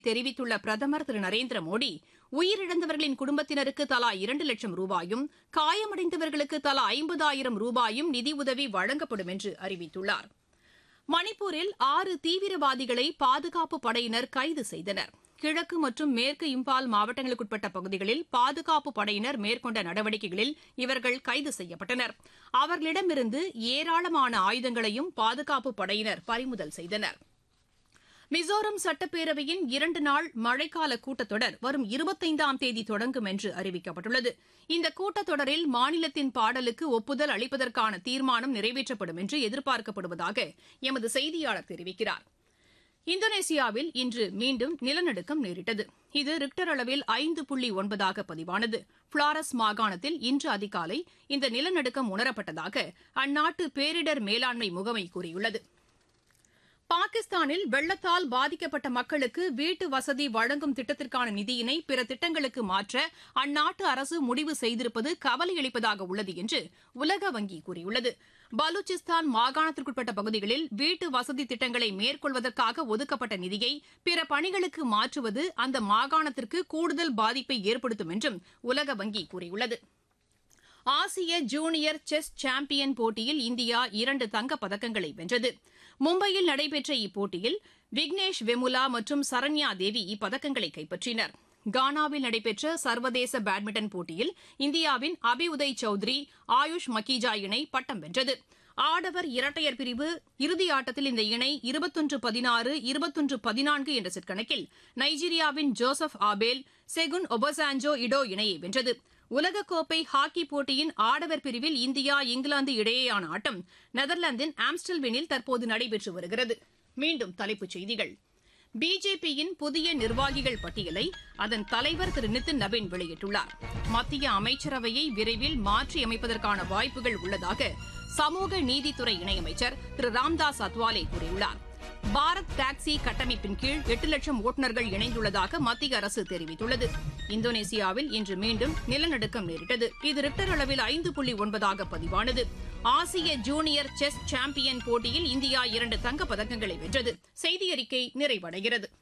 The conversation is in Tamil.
தெரிவித்துள்ள பிரதமர் திரு நரேந்திர மோடி உயிரிழந்தவர்களின் குடும்பத்தினருக்கு தலா இரண்டு லட்சம் ரூபாயும் காயமடைந்தவர்களுக்கு தலா ஐம்பதாயிரம் ரூபாயும் நிதியுதவி வழங்கப்படும் என்று அறிவித்துள்ளார் மணிப்பூரில் ஆறு தீவிரவாதிகளை பாதுகாப்பு படையினர் கைது செய்தனர் கிழக்கு மற்றும் மேற்கு இம்பால் மாவட்டங்களுக்குட்பட்ட பகுதிகளில் பாதுகாப்பு படையினர் மேற்கொண்ட நடவடிக்கைகளில் இவர்கள் கைது செய்யப்பட்டனர் அவர்களிடமிருந்து ஏராளமான ஆயுதங்களையும் பாதுகாப்பு படையினர் பறிமுதல் செய்தனர் மிசோரம் சட்டப்பேரவையின் இரண்டு நாள் மழைக்கால கூட்டத்தொடர் வரும் இருபத்தைந்தாம் தேதி தொடங்கும் என்று அறிவிக்கப்பட்டுள்ளது இந்த கூட்டத்தொடரில் மாநிலத்தின் பாடலுக்கு ஒப்புதல் அளிப்பதற்கான தீர்மானம் நிறைவேற்றப்படும் என்று எதிர்பார்க்கப்படுவதாக எமது செய்தியாளர் தெரிவிக்கிறார் இந்தோனேசியாவில் இன்று மீண்டும் நிலநடுக்கம் நேரிட்டது இது ரிக்டர் அளவில் ஐந்து புள்ளி ஒன்பதாக பதிவானது பிளாரஸ் மாகாணத்தில் இன்று அதிகாலை இந்த நிலநடுக்கம் உணரப்பட்டதாக அந்நாட்டு பேரிடர் மேலாண்மை முகமை கூறியுள்ளது பாகிஸ்தானில் வெள்ளத்தால் பாதிக்கப்பட்ட மக்களுக்கு வீட்டு வசதி வழங்கும் திட்டத்திற்கான நிதியினை பிற திட்டங்களுக்கு மாற்ற அந்நாட்டு அரசு முடிவு செய்திருப்பது கவலையளிப்பதாக உள்ளது என்று உலக வங்கி கூறியுள்ளது பலூச்சிஸ்தான் மாகாணத்திற்குட்பட்ட பகுதிகளில் வீட்டு வசதி திட்டங்களை மேற்கொள்வதற்காக ஒதுக்கப்பட்ட நிதியை பிற பணிகளுக்கு மாற்றுவது அந்த மாகாணத்திற்கு கூடுதல் பாதிப்பை ஏற்படுத்தும் என்றும் உலக வங்கி கூறியுள்ளது ஆசிய ஜூனியர் செஸ் சாம்பியன் போட்டியில் இந்தியா இரண்டு தங்கப் பதக்கங்களை வென்றது மும்பையில் நடைபெற்ற இப்போட்டியில் விக்னேஷ் வெமுலா மற்றும் சரண்யா தேவி இப்பதக்கங்களை கைப்பற்றினர் கானாவில் நடைபெற்ற சர்வதேச பேட்மிண்டன் போட்டியில் இந்தியாவின் அபி உதய் சௌத்ரி ஆயுஷ் மக்கீஜா இணை பட்டம் வென்றது ஆடவர் இரட்டையர் பிரிவு இறுதி ஆட்டத்தில் இந்த இணை இருபத்தொன்று பதினாறு இருபத்தொன்று பதினான்கு என்ற செட் கணக்கில் நைஜீரியாவின் ஜோசப் ஆபேல் செகுன் ஒபசாஞ்சோ இடோ இணையை வென்றது உலகக்கோப்பை ஹாக்கி போட்டியின் ஆடவர் பிரிவில் இந்தியா இங்கிலாந்து இடையேயான ஆட்டம் நெதர்லாந்தின் ஆம்ஸ்டல்வினில் தற்போது நடைபெற்று வருகிறது மீண்டும் தலைப்புச் செய்திகள் பிஜேபியின் புதிய நிர்வாகிகள் பட்டியலை அதன் தலைவர் திரு நிதின் நவீன் வெளியிட்டுள்ளார் மத்திய அமைச்சரவையை விரைவில் மாற்றியமைப்பதற்கான வாய்ப்புகள் உள்ளதாக சமூக நீதித்துறை இணையமைச்சர் திரு ராம்தாஸ் அத்வாலே கூறியுள்ளார் பாரத் டாக்ஸி கட்டமைப்பின் கீழ் எட்டு லட்சம் ஓட்டுநர்கள் இணைந்துள்ளதாக மத்திய அரசு தெரிவித்துள்ளது இந்தோனேசியாவில் இன்று மீண்டும் நிலநடுக்கம் நேரிட்டது இது ரிக்டர் அளவில் ஐந்து புள்ளி ஒன்பதாக பதிவானது ஆசிய ஜூனியர் செஸ் சாம்பியன் போட்டியில் இந்தியா இரண்டு தங்கப் பதக்கங்களை வென்றது செய்தி அறிக்கை நிறைவடைகிறது